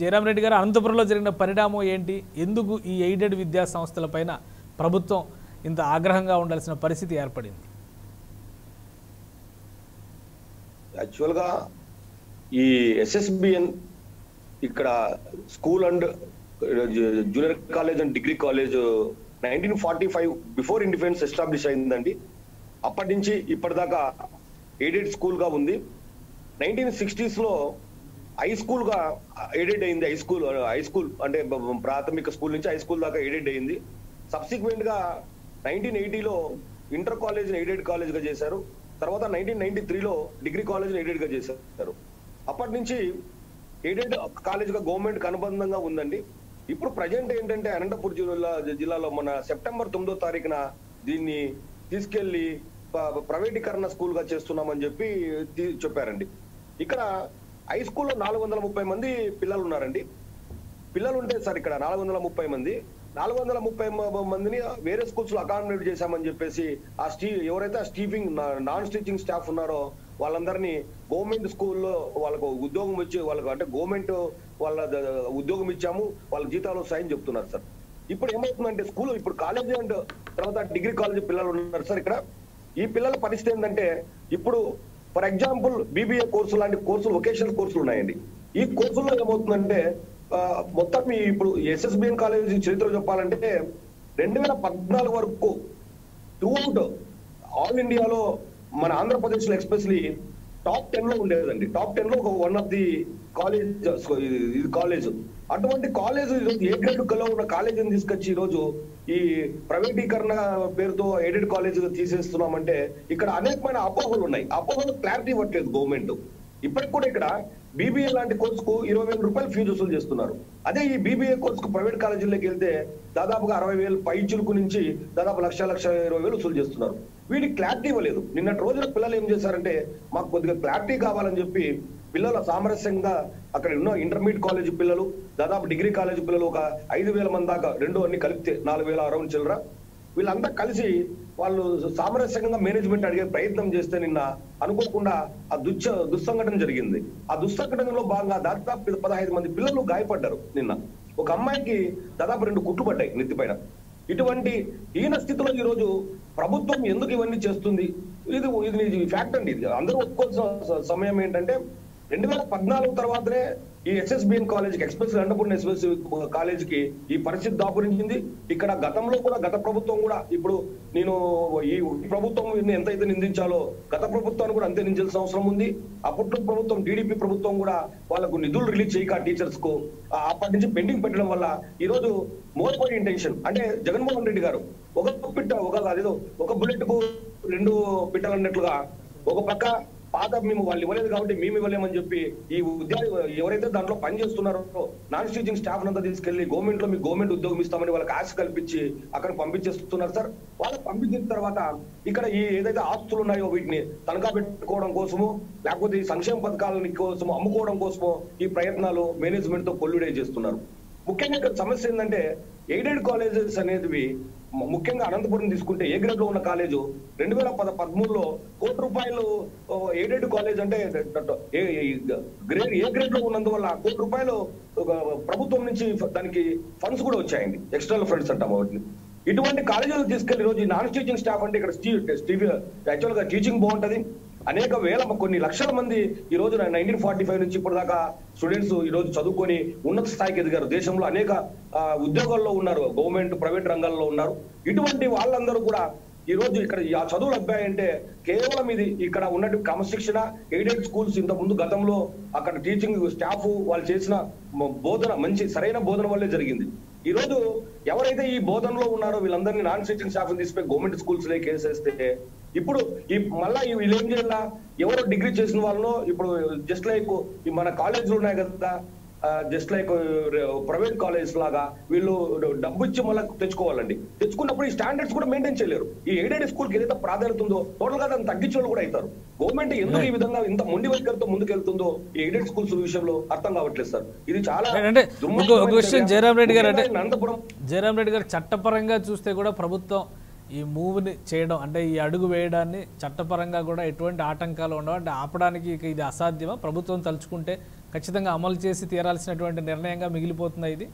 జయరాం రెడ్డి గారు అనంతపురంలో జరిగిన పరిణామం ఏంటి ఎందుకు ఈ ఎయిడెడ్ విద్యా సంస్థలపైన ప్రభుత్వం ఇంత ఆగ్రహంగా ఉండాల్సిన పరిస్థితి ఏర్పడింది యాక్చువల్గా ఈ ఎస్ఎస్బిఎన్ ఇక్కడ school and junior college and degree college nineteen forty five before independence establish అయిందండి అప్పటి నుంచి ఇప్పటిదాకా ఎయిడెడ్ స్కూల్ గా ఉంది నైన్టీన్ సిక్స్టీస్ లో హై స్కూల్ గా ఎయిడెడ్ అయింది హై స్కూల్ హై స్కూల్ అంటే బ- ప్రాథమిక స్కూల్ నుంచి హై స్కూల్ దాకా ఎయిడెడ్ అయింది సబ్సిక్వెంట్ గా నైన్టీన్ ఎయిటీలో ఇంటర్ కాలేజ్ ఎయిడెడ్ కాలేజ్ గా చేశారు తర్వాత నైన్టీన్ నైన్టీ త్రీలో డిగ్రీ కాలేజ్ ఎయిడెడ్ గా చేశారు అప్పటి నుంచి ఎయిడెడ్ కాలేజ్ గా గవర్నమెంట్ అనుబంధంగా ఉందండి ఇప్పుడు ప్రజెంట్ ఏంటంటే అనంతపురం జిల్లా జిల్లాలో మన సెప్టెంబర్ తొమ్మిదో తారీఖున దీన్ని తీసుకెళ్లి ప- ప్రైవేటీకరణ స్కూల్ గా చేస్తున్నామని చెప్పి తీ- చెప్పారండి ఇక్కడ హై స్కూల్లో నాలుగు వందల ముప్పై మంది పిల్లలు ఉన్నారండి పిల్లలు ఉంటే సార్ ఇక్కడ నాలుగు వందల ముప్పై మంది నాలుగు వందల ముప్పై మ- మందిని వేరే స్కూల్స్ లో అకామిడేట్ చేశామని చెప్పేసి ఆ స్టీ ఎవరైతే ఆ స్టీపింగ్ నాన్ స్టిచింగ్ స్టాఫ్ ఉన్నారో వాళ్ళందరినీ గవర్నమెంట్ స్కూల్లో వాళ్ళకు ఉద్యోగం ఇచ్చి వాళ్ళకు అంటే గవర్నమెంట్ వాళ్ళ ద- ఉద్యోగం ఇచ్చాము వాళ్ళ జీతాలు వస్తాయని చెప్తున్నారు సార్ ఇప్పుడు ఏమవుతుందంటే స్కూల్ ఇప్పుడు కాలేజీ అండ్ తర్వాత డిగ్రీ కాలేజీ పిల్లలు ఉన్నారు సార్ ఇక్కడ ఈ పిల్లల పరిస్థితి ఏంటంటే ఇప్పుడు ఫర్ ఎగ్జాంపుల్ బీబీఏ కోర్సు లాంటి కోర్సులు వొకేషనల్ కోర్సులు ఉన్నాయండి ఈ కోర్సుల్లో ఏమవుతుందంటే ఆ, మొత్తం ఈ ఇప్పుడు ఎస్ఎస్బిఎన్ కాలేజీ చరిత్ర చెప్పాలంటే రెండు వేల పద్నాలుగు వరకు త్రూఅవుట్ ఆల్ ఇండియాలో మన ఆంధ్రప్రదేశ్ లో ఎస్పెషలీ టాప్ టెన్ లో ఉండేదండి టాప్ టెన్ లో ఒక వన్ ఆఫ్ ది కాలేజ్ ఇది కాలేజ్ అటువంటి కాలేజ్ ఈరోజు ఏ గ్రేడ్ కల్లో ఉన్న కాలేజీని తీసుకొచ్చి ఈ రోజు ఈ ప్రైవేటీకరణ పేరుతో ఎయిడెడ్ కాలేజ్ తీసేస్తున్నామంటే ఇక్కడ అనేకమైన అపోహలు ఉన్నాయి అపోహలు క్లారిటీ ఇవ్వట్లేదు గవర్నమెంట్ ఇప్పటికి కూడా ఇక్కడ బీబీఏ లాంటి కోర్సుకు ఇరవై వేల రూపాయలు ఫీజు వసూలు చేస్తున్నారు అదే ఈ బీబీఏ కోర్సుకు ప్రైవేట్ కాలేజీల్లోకి వెళ్తే దాదాపుగా అరవై వేలు పై చులుకు నుంచి దాదాపు లక్ష లక్ష ఇరవై వేలు వసూలు చేస్తున్నారు వీడికి క్లారిటీ ఇవ్వలేదు నిన్నటి రోజున పిల్లలు ఏం చేశారంటే మాకు కొద్దిగా క్లారిటీ కావాలని చెప్పి పిల్లల సామరస్యంగా అక్కడ ఉన్న ఇంటర్మీడియట్ కాలేజ్ పిల్లలు దాదాపు డిగ్రీ కాలేజ్ పిల్లలు ఒక ఐదు వేల మంది దాకా రెండు అన్ని కలిపితే నాలుగు వేల అరౌండ్ చిల్లర వీళ్ళంతా కలిసి వాళ్ళు సామరస్యంగా మేనేజ్మెంట్ అడిగే ప్రయత్నం చేస్తే నిన్న అనుకోకుండా ఆ దుచ్చ దుస్సంఘటన జరిగింది ఆ దుస్సంఘటనలో భాగంగా దాదాపు పదహైదు మంది పిల్లలు గాయపడ్డారు నిన్న ఒక అమ్మాయికి దాదాపు రెండు కుట్లు పడ్డాయి నెత్తిపైన ఇటువంటి హీన స్థితిలో ఈ రోజు ప్రభుత్వం ఎందుకు ఇవన్నీ చేస్తుంది ఇది ఇది ఫ్యాక్ట్ అండి ఇది అందరూ ఒప్పుకోవాల్సిన స- సమయం ఏంటంటే రెండు వేల పద్నాలుగు తర్వాతనే ఈ ఎస్ఎస్బిఎన్ కాలేజ్ కి ఎక్స్ప్రెస్ అన్నపూర్ణ ఎస్ఎస్ కాలేజ్ కి ఈ పరిస్థితి దాపురించింది ఇక్కడ గతంలో కూడా గత ప్రభుత్వం కూడా ఇప్పుడు నేను ఈ ప్రభుత్వం ఎంతైతే నిందించాలో గత ప్రభుత్వాన్ని కూడా అంతే నిందించాల్సిన అవసరం ఉంది అప్పట్లో ప్రభుత్వం టీడీపీ ప్రభుత్వం కూడా వాళ్ళకు నిధులు రిలీజ్ చేయక టీచర్స్ కు ఆ అప్పటి నుంచి పెండింగ్ పెట్టడం వల్ల ఈ రోజు మోర్పోయి ఇంటెన్షన్ అంటే జగన్మోహన్ రెడ్డి గారు ఒక పిట్ట ఒక అదేదో ఒక బుల్లెట్ కు రెండు పిట్టలు అన్నట్లుగా ఒక పక్క పాత మేము వాళ్ళు ఇవ్వలేదు కాబట్టి మేము ఇవ్వలేమని చెప్పి ఈ ఉద్యోగ ఎవరైతే దాంట్లో పని చేస్తున్నారో నాన్ టీచింగ్ స్టాఫ్ అంతా తీసుకెళ్లి గవర్నమెంట్ లో మీకు గవర్నమెంట్ ఉద్యోగం ఇస్తామని వాళ్ళకి ఆశ కల్పించి అక్కడ పంపించేస్తున్నారు సార్ వాళ్ళకి పంపించిన తర్వాత ఇక్కడ ఈ ఏదైతే ఆస్తులు ఉన్నాయో వీటిని తనఖా పెట్టుకోవడం కోసము లేకపోతే ఈ సంక్షేమ పథకాలని కోసము అమ్ముకోవడం కోసము ఈ ప్రయత్నాలు మేనేజ్మెంట్ తో కొల్లుడే చేస్తున్నారు ముఖ్యంగా ఇక్కడ సమస్య ఏంటంటే ఎయిడెడ్ కాలేజెస్ అనేటివి ము- ముఖ్యంగా అనంతపురం తీసుకుంటే ఏ గ్రేడ్ లో ఉన్న కాలేజ్ రెండు వేల పద పదమూడులో కోటి రూపాయలు ఓ, ఎయిడెడ్ కాలేజ్ అంటే ఏ- ఏ- గ్రేడ్ ఏ గ్రేడ్ లో ఉన్నందువల్ల కోటి రూపాయలు ఒక ప్రభుత్వం నుంచి ఫ- దానికి ఫండ్స్ కూడా వచ్చాయండి ఎక్స్టర్నల్ ఫండ్స్ అంటాం వాటిని ఇటువంటి కాలేజీలు తీసుకెళ్లి ఈ రోజు ఈ నాన్ టీచింగ్ స్టాఫ్ అంటే ఇక్కడ స్టీవ్ యాక్చువల్ గా టీచింగ్ బాగుంటది అనేక వేల కొన్ని లక్షల మంది ఈ రోజు నైన్టీన్ ఫార్టీ ఫైవ్ నుంచి ఇప్పుడు దాకా స్టూడెంట్స్ ఈ రోజు చదువుకొని ఉన్నత స్థాయికి ఎదిగారు దేశంలో అనేక ఆ, ఉద్యోగాల్లో ఉన్నారు గవర్నమెంట్ ప్రైవేట్ రంగాల్లో ఉన్నారు ఇటువంటి వాళ్ళందరూ కూడా ఈ రోజు ఇక్కడ ఆ చదువులు అబ్బాయంటే కేవలం ఇది ఇక్కడ ఉన్నట్టు క్రమశిక్షణ ఎయిడెడ్ స్కూల్స్ ఇంత ముందు గతంలో అక్కడ టీచింగ్ స్టాఫ్ వాళ్ళు చేసిన మ- బోధన మంచి సరైన బోధన వల్లే జరిగింది ఈ రోజు ఎవరైతే ఈ బోధనలో ఉన్నారో వీళ్ళందరినీ నాన్ టీచింగ్ స్టాఫ్ తీసుకుపోయి గవర్నమెంట్ స్కూల్స్ లోకి వేసేస్తే ఇప్పుడు ఈ మళ్ళా ఈ వీళ్ళు ఏం చేయాలా ఎవరు డిగ్రీ చేసిన వాళ్ళను ఇప్పుడు జస్ట్ లైక్ మన కాలేజీలు ఉన్నాయి కదా జస్ట్ లైక్ ప్రైవేట్ కాలేజ్ లాగా వీళ్ళు డబ్బు ఇచ్చి మళ్ళీ తెచ్చుకోవాలండి తెచ్చుకున్నప్పుడు ఈ స్టాండర్డ్స్ కూడా మెయింటైన్ చేయలేరు ఈ ఎయిడెడ్ స్కూల్ కి ఏదైతే ప్రాధాన్యత ఉందో టోటల్ గా దాన్ని తగ్గించే వాళ్ళు కూడా అవుతారు గవర్నమెంట్ ఎందుకు ఈ విధంగా ఇంత మొండి వైఖరితో ముందుకెళ్తుందో ఈ ఎయిడెడ్ స్కూల్స్ విషయంలో అర్థం కావట్లేదు సార్ ఇది చాలా అంటే ఒక- ఒక దుర్మార్గమైన విషయం చర్య. జయరాం రెడ్డి గారు అంటే ముఖ్యంగా అనంతపురం జయరాం రెడ్డి గారు చట్టపరంగా చూస్తే కూడా ప్రభుత్వం ఈ మూవ్ని చేయడం అంటే ఈ అడుగు వేయడాన్ని చట్టపరంగా కూడా ఎటువంటి ఆటంకాలు ఉండవు అంటే ఆపడానికి ఇక ఇది అసాధ్యమా ప్రభుత్వం తలుచుకుంటే ఖచ్చితంగా అమలు చేసి తీరాల్సినటువంటి నిర్ణయంగా మిగిలిపోతుందా ఇది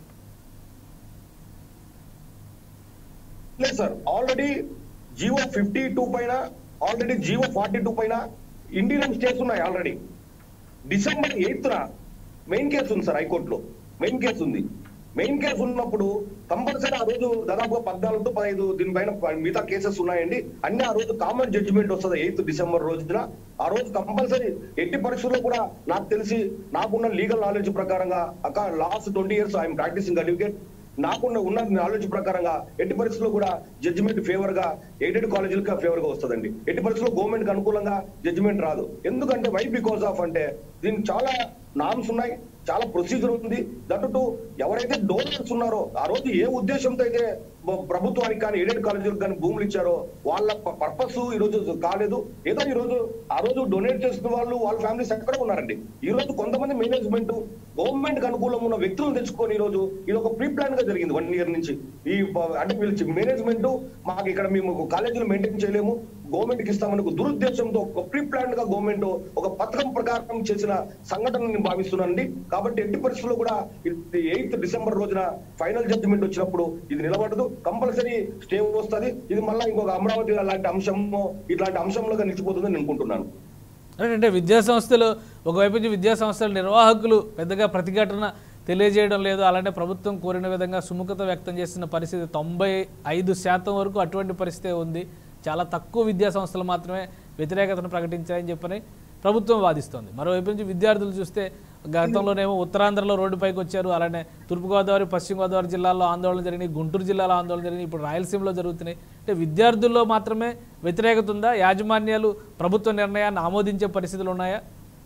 లేదు sir already G O fifty two పైన ఆల్రెడీ జియో ఫార్టీ టూ పైన ఇండియన్ స్టేట్స్ ఉన్నాయి already December eighth main case ఉంది సార్ హైకోర్టులో మెయిన్ కేసు ఉంది మెయిన్ కేసు ఉన్నప్పుడు కంపల్సరీ ఆ రోజు దాదాపుగా పద్నాలుగు టు పదహైదు దీనిపైన మిగతా కేసెస్ ఉన్నాయండి అన్ని ఆ రోజు కామన్ జడ్జిమెంట్ వస్తుంది ఎయిత్ డిసెంబర్ రోజున ఆ రోజు కంపల్సరీ ఎట్టి పరిస్థితుల్లో కూడా నాకు తెలిసి నాకున్న లీగల్ నాలెడ్జ్ ప్రకారంగా అక్క last twenty years I M practising advocate నాకున్న ఉన్న నాలెడ్జ్ ప్రకారంగా ఎట్టి పరిస్థితుల్లో కూడా జడ్జిమెంట్ ఫేవర్ గా ఎయిడెడ్ కాలేజీలకు ఫేవర్ గా వస్తుందండి ఎట్టి పరిస్థితుల్లో గవర్నమెంట్ కి అనుకూలంగా జడ్జిమెంట్ రాదు ఎందుకంటే వై బికాస్ ఆఫ్ అంటే దీనికి చాలా నామ్స్ ఉన్నాయి చాలా ప్రొసీజర్ ఉంది దట్ టు ఎవరైతే డోనర్స్ ఉన్నారో ఆ రోజు ఏ ఉద్దేశంతో అయితే బ- ప్రభుత్వానికి కానీ ఎయిడెడ్ కాలేజీలకు కానీ భూములు ఇచ్చారో వాళ్ళ పర్పస్ ఈ రోజు కాలేదు ఏదో ఈ రోజు ఆ రోజు డొనేట్ చేస్తున్న వాళ్ళు వాళ్ళ ఫ్యామిలీస్ ఎక్కడ ఉన్నారండి ఈ రోజు కొంతమంది మేనేజ్మెంట్ గవర్నమెంట్ కి అనుకూలంగా ఉన్న వ్యక్తులను తెచ్చుకొని ఈ రోజు ఇది ఒక ప్రీ ప్లాన్ గా జరిగింది వన్ ఇయర్ నుంచి ఈ ప- అంటే వీళ్ళు మేనేజ్మెంట్ మాకు ఇక్కడ మేము కాలేజీలు మెయింటైన్ చేయలేము గవర్నమెంట్ కి ఇస్తామని ఒక దురుద్దేశంతో ఒక ప్రీ ప్లాన్ గా గవర్నమెంట్ ఒక పథకం ప్రకారం చేసిన సంఘటన నేను భావిస్తున్నానండి కాబట్టి ఎట్టి పరిస్థితుల్లో కూడా ఎయిత్ డిసెంబర్ రోజున ఫైనల్ జడ్జిమెంట్ వచ్చినప్పుడు ఇది నిలబడదు కంపల్సరీ స్టే వస్తుంది ఇది మళ్ళీ ఇంకొక అమరావతి లాంటి అంశము ఇట్లాంటి అంశంలోగా నిలిచిపోతుందని నేను అనుకుంటున్నాను అంటే విద్యా సంస్థలు ఒకవైపు నుంచి విద్యా సంస్థల నిర్వాహకులు పెద్దగా ప్రతిఘటన తెలియజేయడం లేదు అలానే ప్రభుత్వం కోరిన విధంగా సుముఖత వ్యక్తం చేస్తున్న పరిస్థితి తొంభై ఐదు శాతం వరకు అటువంటి పరిస్థితే ఉంది చాలా తక్కువ విద్యా సంస్థలు మాత్రమే వ్యతిరేకతను ప్రకటించాయని చెప్పని ప్రభుత్వం వాదిస్తోంది మరోవైపు నుంచి విద్యార్థులు చూస్తే గతంలోనేమో ఉత్తరాంధ్రలో రోడ్డుపైకి వచ్చారు అలానే తూర్పుగోదావరి పశ్చిమ గోదావరి జిల్లాల్లో ఆందోళన జరిగినాయి గుంటూరు జిల్లాలో ఆందోళన జరిగినాయి ఇప్పుడు రాయలసీమలో జరుగుతున్నాయి అంటే విద్యార్థుల్లో మాత్రమే వ్యతిరేకత ఉందా యాజమాన్యాలు ప్రభుత్వ నిర్ణయాన్ని ఆమోదించే పరిస్థితులు ఉన్నాయా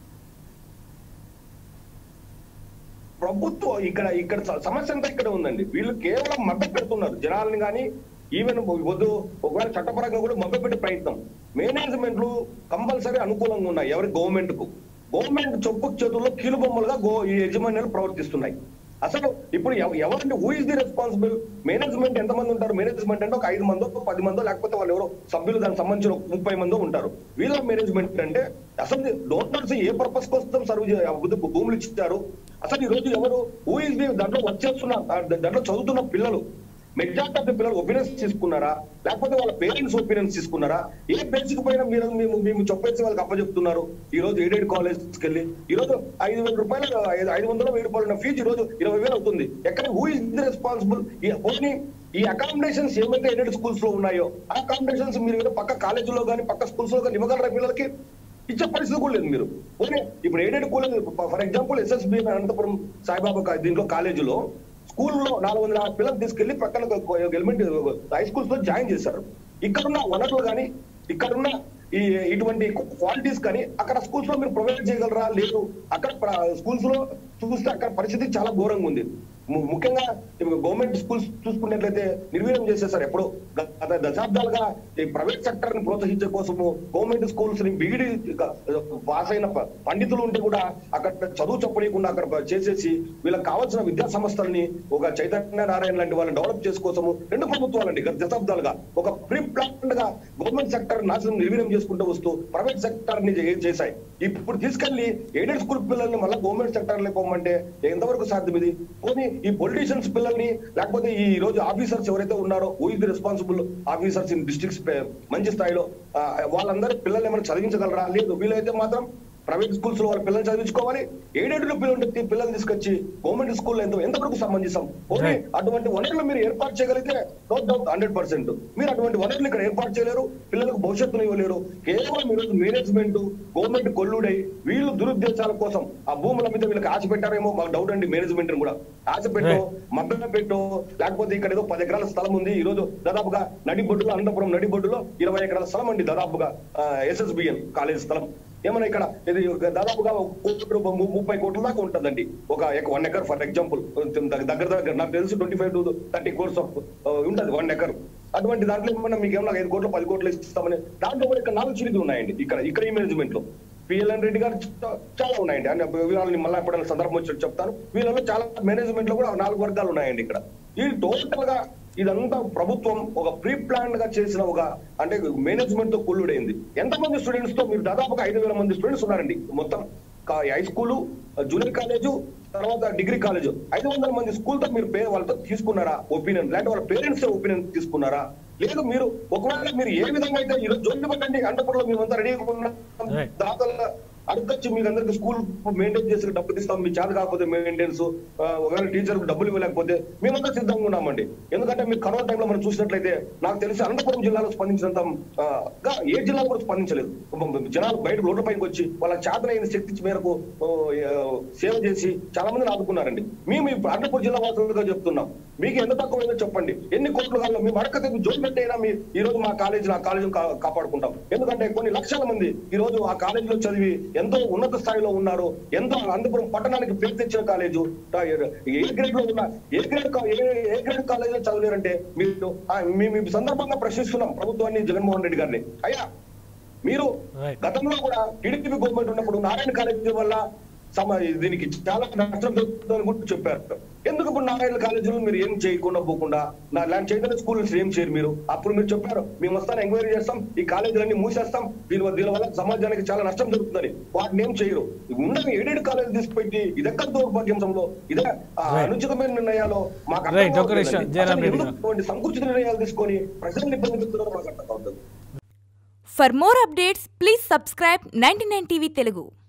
ప్రభుత్వం ఇక్కడ ఇక్కడ స- సమస్య అంతా ఇక్కడ ఉందండి వీళ్ళు కేవలం మభ్య పెడుతున్నారు జనాలని కానీ ఈవెన్ వద్దు ఒకవేళ చట్టపరంగా కూడా మభ్య పెట్టే ప్రయత్నం మేనేజ్మెంట్లు కంపల్సరీ అనుకూలంగా ఉన్నాయి ఎవరి గవర్నమెంట్ కు గవర్నమెంట్ చొప్పు చేతుల్లో కీలుబొమ్మలుగా గో ఈ యజమాన్యాలు ప్రవర్తిస్తున్నాయి అసలు ఇప్పుడు ఎవ- ఎవరంటే who is the responsible management ఎంతమంది ఉంటారు మేనేజ్మెంట్ అంటే ఒక ఐదు మందో ఒక పది మందో లేకపోతే వాళ్ళు ఎవరో సభ్యులు దానికి సంబంధించిన ఒక ముప్పై మందో ఉంటారు వీళ్ళ మేనేజ్మెంట్ అంటే అసలు డోనర్స్ ఏ పర్పస్ కోసం సర్వ్ చే- భూములు ఇచ్చారు అసలు ఈ రోజు ఎవరు హూ ఇస్ ది దాంట్లో వచ్చేస్తున్న దాంట్లో చదువుతున్న పిల్లలు మెజార్టీ ఆఫ్ ది పిల్లలు ఒపీనియన్స్ తీసుకున్నారా లేకపోతే వాళ్ళ పేరెంట్స్ ఒపీనియన్స్ తీసుకున్నారా ఏ బేసిక్ పైన మీరు మేము మేము చెప్పేసి వాళ్ళకి అప్పచెప్తున్నారు ఈ రోజు ఎయిడెడ్ కాలేజ్కి వెళ్ళి ఈ రోజు ఐదు వేల రూపాయలు ఐదు- ఐదు వందల వెయ్యి రూపాయలు ఉన్న ఫీజు ఈ రోజు ఇరవై వేలు అవుతుంది ఎక్కడ who is the responsible only ఈ అకామిడేషన్స్ ఏమైతే ఎయిడెడ్ స్కూల్స్ లో ఉన్నాయో ఆ అకామిడేషన్స్ మీరు ఏదో పక్క కాలేజీలో కానీ పక్క స్కూల్స్ లో కానీ ఇవ్వగలరా పిల్లలకి ఇచ్చే పరిస్థితి కూడా లేదు మీరు ఓకే ఇప్పుడు aided college for example SSB Anantapuram Saibaba కా- దీంట్లో కాలేజీలో స్కూల్లో నాలుగు వందల యాభై పిల్లలు తీసుకెళ్లి పక్కన ఎలిమెంట్ హై స్కూల్స్ లో జాయిన్ చేశారు ఇక్కడున్న వనరులు కానీ ఇక్కడున్న ఈ ఇటువంటి క్వాలిటీస్ కానీ అక్కడ స్కూల్స్ లో మీరు ప్రొవైడ్ చేయగలరా లేదు అక్కడ స్కూల్స్ లో చూస్తే అక్కడ పరిస్థితి చాలా ఘోరంగా ఉంది ము- ముఖ్యంగా గవర్నమెంట్ స్కూల్స్ చూసుకున్నట్లయితే నిర్వీర్యం చేసేసారు ఎప్పుడో గత దశాబ్దాలుగా ఈ ప్రైవేట్ సెక్టర్ ని ప్రోత్సహించే కోసము గవర్నమెంట్ స్కూల్స్ ని బిగిడి పాస్ అయిన ప- పండితులు ఉంటే కూడా అక్కడ చదువు చెప్పనీయకుండా అక్కడ చేసేసి వీళ్ళకి కావాల్సిన విద్యా సంస్థల్ని ఒక చైతన్య నారాయణ లాంటి వాళ్ళని డెవలప్ చేసుకోసము రెండు ప్రభుత్వాలండి గత దశాబ్దాలుగా ఒక ప్రీ ప్లాన్ గా గవర్నమెంట్ సెక్టర్ నాశనం నిర్వీర్యం చేసుకుంటూ వస్తూ ప్రైవేట్ సెక్టర్ ని చే- చేశాయి ఇప్పుడు తీసుకెళ్లి ఎయిడెడ్ స్కూల్ పిల్లల్ని మళ్ళీ గవర్నమెంట్ సెక్టర్ లో పోమంటే ఎంతవరకు సాధ్యం ఇది పోనీ ఈ పొలిటీషియన్స్ పిల్లల్ని లేకపోతే ఈ రోజు ఆఫీసర్స్ ఎవరైతే ఉన్నారో who is the responsible officers in districts మంచి స్థాయిలో ఆ, వాళ్ళందరూ పిల్లల్ని ఏమైనా చదివించగలరా లేదు వీలైతే మాత్రం ప్రైవేట్ స్కూల్స్ లో వాళ్ళ పిల్లలు చదివించుకోవాలి ఎయిడెడ్ లో పిల్లలు ఉంటే పిల్లలు తీసుకొచ్చి గవర్నమెంట్ స్కూల్ ఎంతో ఎంతవరకు సమంజసం ఓన్లీ Right. అటువంటి వనరులు మీరు ఏర్పాటు చేయగలిగితే నో డౌట్ హండ్రెడ్ పర్సెంట్ మీరు అటువంటి వనరులు ఇక్కడ ఏర్పాటు చేయలేరు పిల్లలకు భవిష్యత్తును ఇవ్వలేరు కేవలం ఈరోజు మేనేజ్మెంట్ గవర్నమెంట్ కొల్లుడై వీళ్ళు దురుద్దేశాల కోసం ఆ భూముల మీద వీళ్ళకి ఆశ పెట్టారేమో మాకు డౌట్ అండి మేనేజ్మెంట్ కూడా ఆశ పెట్టో మద్దతు పెట్టో లేకపోతే ఇక్కడ ఏదో పది ఎకరాల స్థలం ఉంది ఈ రోజు దాదాపుగా నడిబొడ్డులో అనంతపురం నడిబొడ్డులో ఇరవై ఎకరాల స్థలం అండి దాదాపుగా ఎస్ఎస్బిఎన్ కాలేజ్ స్థలం ఏమన్నా ఇక్కడ ఇది ఒక దాదాపుగా ఒక కోటి రూపాయలు, ము- ముప్పై కోట్ల దాకా ఉంటుందండి ఒక వన్ ఎకర్ ఫర్ ఎగ్జాంపుల్ దగ్గర దగ్గర నాకు తెలిసి ట్వంటీ ఫైవ్ టు థర్టీ కోర్స్ ఆఫ్ ఉంటుంది వన్ ఎకర్ అటువంటి దాంట్లో ఏమన్నా మీకు ఏమన్నా ఐదు కోట్లు పది కోట్లు ఇస్తామని దాంట్లో కూడా ఇక్కడ నాలుగు చిరుకులు ఉన్నాయండి ఇక్కడ ఇక్కడ ఈ మేనేజ్మెంట్ లో పిఎల్ఎన్ రెడ్డి గారు చా- చాలా ఉన్నాయండి అంటే వీళ్ళని మళ్ళీ ఎప్పుడైనా సందర్భం వచ్చి చెప్తాను వీళ్ళలో చాలా మేనేజ్మెంట్ లో కూడా నాలుగు వర్గాలు ఉన్నాయండి ఇక్కడ ఈ టోటల్ గా ఇదంతా ప్రభుత్వం ఒక ప్రీ ప్లాన్ గా చేసిన ఒక అంటే మేనేజ్మెంట్ తో కుళ్ళుడైంది ఎంతమంది స్టూడెంట్స్ తో మీరు దాదాపుగా ఐదు వేల మంది స్టూడెంట్స్ ఉన్నారండి మొత్తం కా- హై స్కూలు జూనియర్ కాలేజు తర్వాత డిగ్రీ కాలేజ్ ఐదు వందల మంది స్కూల్ తో మీరు పే వాళ్ళతో తీసుకున్నారా ఒపీనియన్ లేదంటే వాళ్ళ పేరెంట్స్ ఒపీనియన్ తీసుకున్నారా లేదు మీరు ఒకవేళ మీరు ఏ విధంగా అయితే ఈరోజు జోన్లు పెట్టండి అంతపురంలో మేమంతా రెడీగా ఉన్నాం Right. దాతల అడగచ్చు మీకు అందరికి స్కూల్ మెయింటైన్ చేసి డబ్బులు ఇస్తాం మీ చేత కాకపోతే మెయింటెనెన్స్ ఒకవేళ టీచర్ డబ్బులు ఇవ్వలేకపోతే మేమంతా సిద్ధంగా ఉన్నామండి ఎందుకంటే మీరు కరోనా టైంలో మనం చూసినట్లయితే నాకు తెలిసి అనంతపురం జిల్లాలో స్పందించినంత ఆ, గా ఏ జిల్లా కూడా స్పందించలేదు జనాలు బయట రోడ్ల పైకి వచ్చి వాళ్ళ చేతనైన శక్తి మేరకు ఓ, ఆ, సేవ చేసి చాలా మందిని ఆదుకున్నారండి మేము ఇప్పుడు అనంతపురం జిల్లా వాసులుగా చెప్తున్నాం మీకు ఎంత తక్కువైందో చెప్పండి ఎన్ని కోట్లు కావాలో మేము అడగతే జోన్ పెట్టైనా మీ ఈ రోజు మా కాలేజీ ఆ కాలేజీ కాపాడుకుంటాం ఎందుకంటే కొన్ని లక్షల మంది ఈ రోజు ఆ కాలేజీలో చదివి ఎంతో ఉన్నత స్థాయిలో ఉన్నారు ఎంతో అనంతపురం పట్టణానికి పేరు తెచ్చిన కాలేజు ఏ గ్రేడ్ లో ఉన్న ఏ గ్రేడ్ కా- ఏ ఏ గ్రేడ్ కాలేజీలో చదివారంటే మీరు ఆ, మేము ఈ సందర్భంగా ప్రశ్నిస్తున్నాం ప్రభుత్వాన్ని జగన్మోహన్ రెడ్డి గారిని అయ్యా మీరు Right. గతంలో కూడా టీడీపీ గవర్నమెంట్ ఉన్నప్పుడు నారాయణ కాలేజీ వల్ల సమ దీనికి చాలా నష్టం జరుగుతుందని కూడా చెప్పారు ఎందుకు ఇప్పుడు నారాయణ కాలేజీలో మీరు ఏం చేయకుండా పోకుండా నా లాంటి చైతన్య స్కూల్ ఏం చేయరు మీరు అప్పుడు మీరు చెప్పారు మేము వస్తాను ఎంక్వైరీ చేస్తాం ఈ కాలేజీలన్నీ మూసేస్తాం దీని వల్ల- దీని వల్ల సమాజానికి చాలా నష్టం జరుగుతుందని వాటిని ఏం చేయరు ఉండని ఏడేడు కాలేజీ తీసుకుపెట్టి ఇదెక్కడ దౌర్భాగ్యంలో ఇదే ఆ Right. అనుచితమైన నిర్ణయాలు మాకు అర్థం Right. ఒక నిమిషం. కావట్లేదండి. జయరాం అసలు రెడ్డి ఎందుకు ఇటువంటి సంకుచిత నిర్ణయాలు తీసుకొని ప్రజల్ని ఇబ్బంది పెడుతున్నారో మాకు అర్థం కావట్లేదు For more updates, please subscribe 99 TV Telugu.